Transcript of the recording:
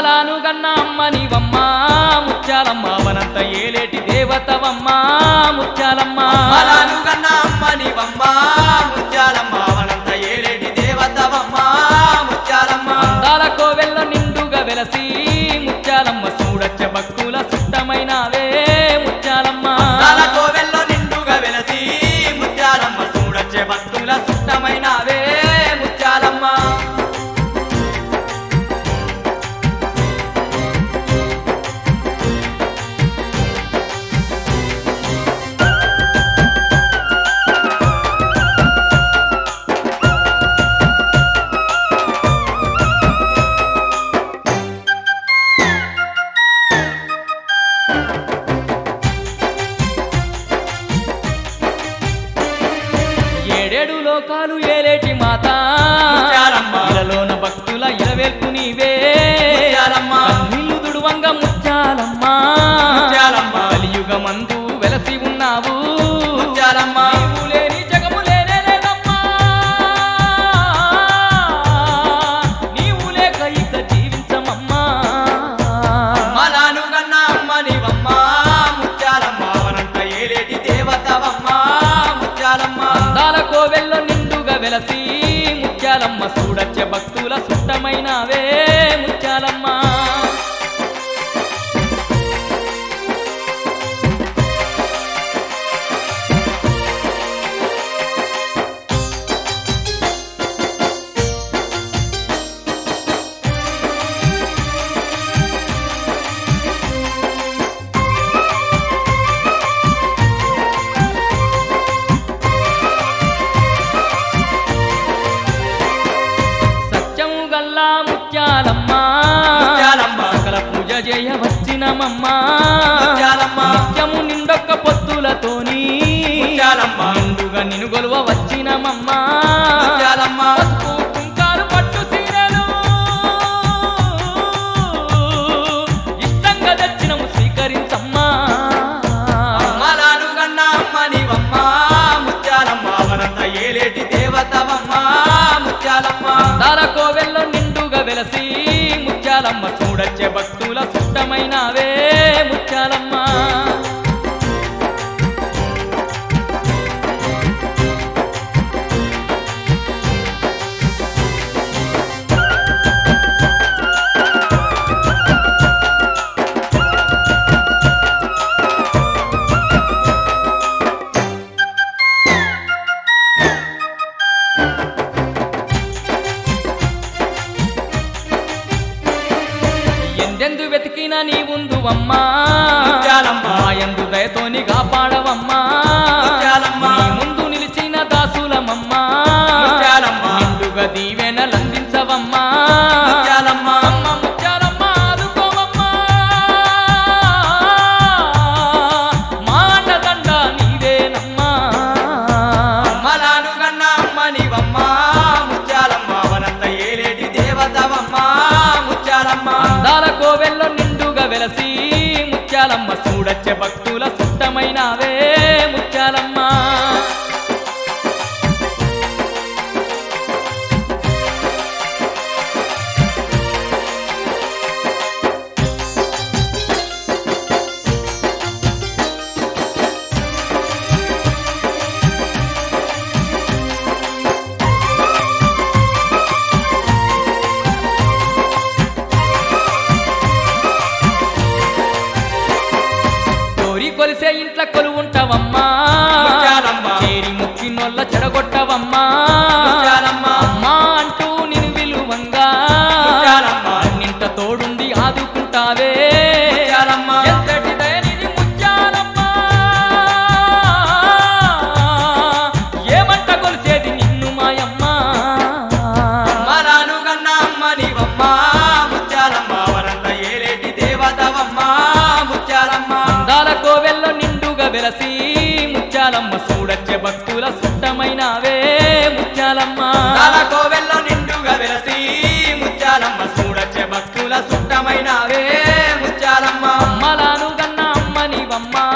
అమ్మలాను గన్న అమ్మ నీవమ్మ ముత్యాలమ్మ వనంత ఏలేటి దేవతవమ్మ ముత్యాలమ్మ అమ్మలాను కన్న అమ్మ నీవమ్మ ముత్యాలమ్మ వనంత ఏలేటి దేవతవమ్మ ముత్యాలమ్మ అందాల కోవెల్ల నిండుగా వెలసి ముత్యాలమ్మ చూడచ్చ భక్తుల సుట్టమైనవే ముత్యాలమ్మ తల కోవెల్లో నిండుగా వెలసి ముత్యాలమ్మ చూడచ్చే భక్తుల సుట్టమైనవే ముత్యాలమ్మ ఏడేడు లోకాలు ఏలేటి మాత ముత్యాలమ్మ. ఇలలోన భక్తుల ఇలవేల్పు నీవే ముత్యాలమ్మ. కన్నీళ్లు దుడువంగ ముత్యాలమ్మ ముత్యాలమ్మ. కలియుగమందు వెలసి ఉన్నావు ముత్యాలమ్మ. నీవు లేని జగము లేనే లేదమ్మా నీవు లేక ఇక జీవించమమ్మా అమ్మలాను కన్న అమ్మ నీవమ్మ ముత్యాలమ్మ వనంత ఏలేటి దేవతవమ్మ ముత్యాలమ్మ అందాల కోవెల్లో నిండుగా వెలసి ముత్యాలమ్మ చూడచ్చ భక్తుల సుట్టమైనవే ముత్యాలమ్మ సత్యము గల్లా ముత్యాలమ్మ ముత్యాలమ్మ. సకల పూజ చేయ వచ్చినమమ్మ ముత్యాలమ్మ. నిత్యము నిండొక్క పొత్తులతోని ముత్యాలమ్మ. నిండుగా నిన్ను గొలువ వచ్చినమమ్మ ముత్యాలమ్మ. పసుపు కుంకాలు పట్టు సీరలు ఇష్టంగా తెచ్చినము స్వీకరించమ్మా అమ్మలాను కన్న అమ్మ నీవమ్మ ముత్యాలమ్మ వనంత ఏలేటి దేవతవమ్మ ముత్యాలమ్మ దార కోవెల్లో నిండుగా వెలసి ముత్యాలమ్మ చూడచ్చే భక్తుల సుట్టమైనవే ముత్యాలమ్మ ఎందెందు వెతికినా నీ ఉందు అమ్మా ముత్యాలమ్మ. ఎందు దయతోని కాపాడవమ్మా ముత్యాలమ్మ. నీ ముందు నిలిచిన దాసులమమ్మా ముత్యాలమ్మ. నిండుగా దీవెనలందించవమ్మా ముత్యాలమ్మ. అమ్మ ముత్యాలమ్మ ఆదుకోవమ్మా మాటదండ నీవేనమ్మా అమ్మలాను కన్న అమ్మ నీవమ్మ ముత్యాలమ్మ వనంత ఏలేటి దేవతవమ్మ ముత్యాలమ్మ అందాల కోవెల్లో నిండుగా వెలసి ముత్యాలమ్మ చూడచ్చే భక్తుల సుట్టమైనవే ముత్యాలమ్మ కోరి కొలిసే ఇంట్ల కొలువుంటావమ్మా ముత్యాలమ్మ. చేరి ముక్కినొల్ల చెడగొట్టవమ్మా ముత్యాలమ్మ. అమ్మా అంటూ నిన్ను విలువంగా ముత్యాలమ్మ. నింట తోడుండి ఆదుకుంటావే ముత్యాలమ్మ. ఎంతటి దయనిది ముత్యాలమ్మ ఏమంట కొలిసేది నిన్ను మాయమ్మ అమ్మలాను కన్న అమ్మ నీవమ్మ ముత్యాలమ్మ వనంత ఏలేటి దేవతవమ్మ ముత్యాలమ్మ అందాల కోవెల్లో నిండుగా వెలసి ముత్యాలమ్మ చూడచ్చే భక్తుల సుట్టమైనవే ముత్యాలమ్మ తల కోవెల్లో నిండుగా వెలసి ముత్యాలమ్మ చూడచ్చే భక్తుల సుట్టమైనవే ముత్యాలమ్మ అమ్మలాను గన్న అమ్మ నీవమ్మ